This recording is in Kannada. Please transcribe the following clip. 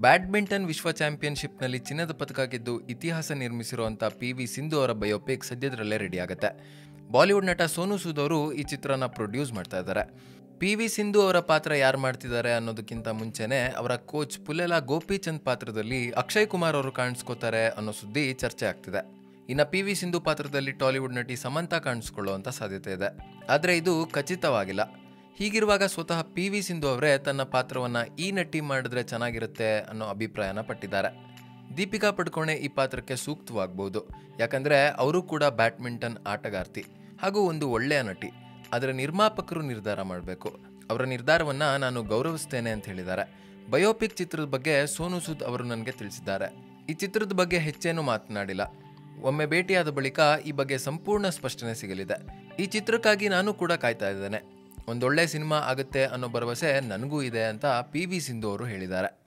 ಬ್ಯಾಡ್ಮಿಂಟನ್ ವಿಶ್ವ ಚಾಂಪಿಯನ್ಶಿಪ್ನಲ್ಲಿ ಚಿನ್ನದ ಪದಕ ಗೆದ್ದು ಇತಿಹಾಸ ನಿರ್ಮಿಸಿರುವಂಥ ಪಿ ವಿ ಸಿಂಧು ಅವರ ಬಯೋಪಿಕ್ ಸದ್ಯದರಲ್ಲೇ ರೆಡಿ ಆಗುತ್ತೆ ಬಾಲಿವುಡ್ ನಟ ಸೋನು ಸೂದ್ ಅವರು ಈ ಚಿತ್ರನ ಪ್ರೊಡ್ಯೂಸ್ ಮಾಡ್ತಾ ಇದ್ದಾರೆ ಪಿ ವಿ ಸಿಂಧು ಅವರ ಪಾತ್ರ ಯಾರು ಮಾಡ್ತಿದ್ದಾರೆ ಅನ್ನೋದಕ್ಕಿಂತ ಮುಂಚೆನೆ ಅವರ ಕೋಚ್ ಪುಲೆಲ ಗೋಪಿಚಂದ್ ಪಾತ್ರದಲ್ಲಿ ಅಕ್ಷಯ್ ಕುಮಾರ್ ಅವರು ಕಾಣಿಸ್ಕೋತಾರೆ ಅನ್ನೋ ಸುದ್ದಿ ಚರ್ಚೆ ಆಗ್ತಿದೆ ಇನ್ನು ಪಿ ವಿ ಸಿಂಧು ಪಾತ್ರದಲ್ಲಿ ಟಾಲಿವುಡ್ ನಟಿ ಸಮಂತಾ ಕಾಣಿಸ್ಕೊಳ್ಳುವಂಥ ಸಾಧ್ಯತೆ ಇದೆ ಆದರೆ ಇದು ಖಚಿತವಾಗಿಲ್ಲ ಹೀಗಿರುವಾಗ ಸ್ವತಃ ಪಿ ವಿ ಸಿಂಧು ಅವರೇ ತನ್ನ ಪಾತ್ರವನ್ನು ಈ ನಟಿ ಮಾಡಿದ್ರೆ ಚೆನ್ನಾಗಿರುತ್ತೆ ಅನ್ನೋ ಅಭಿಪ್ರಾಯನ ಪಟ್ಟಿದ್ದಾರೆ ದೀಪಿಕಾ ಪಡ್ಕೋಣೆ ಈ ಪಾತ್ರಕ್ಕೆ ಸೂಕ್ತವಾಗಬಹುದು ಯಾಕಂದರೆ ಅವರು ಕೂಡ ಬ್ಯಾಡ್ಮಿಂಟನ್ ಆಟಗಾರ್ತಿ ಹಾಗೂ ಒಂದು ಒಳ್ಳೆಯ ನಟಿ ಆದರೆ ನಿರ್ಮಾಪಕರು ನಿರ್ಧಾರ ಮಾಡಬೇಕು ಅವರ ನಿರ್ಧಾರವನ್ನು ನಾನು ಗೌರವಿಸ್ತೇನೆ ಅಂತ ಹೇಳಿದ್ದಾರೆ ಬಯೋಪಿಕ್ ಚಿತ್ರದ ಬಗ್ಗೆ ಸೋನು ಸೂದ್ ಅವರು ನನಗೆ ತಿಳಿಸಿದ್ದಾರೆ ಈ ಚಿತ್ರದ ಬಗ್ಗೆ ಹೆಚ್ಚೇನು ಮಾತನಾಡಿಲ್ಲ ಒಮ್ಮೆ ಭೇಟಿಯಾದ ಬಳಿಕ ಈ ಬಗ್ಗೆ ಸಂಪೂರ್ಣ ಸ್ಪಷ್ಟನೆ ಸಿಗಲಿದೆ ಈ ಚಿತ್ರಕ್ಕಾಗಿ ನಾನು ಕೂಡ ಕಾಯ್ತಾ ಇದ್ದೇನೆ ಒಂದೊಳ್ಳೆ ಸಿನಿಮಾ ಆಗುತ್ತೆ ಅನ್ನೋ ಭರವಸೆ ನನಗೂ ಇದೆ ಅಂತ ಪಿ ವಿ ಸಿಂಧು ಅವರು ಹೇಳಿದ್ದಾರೆ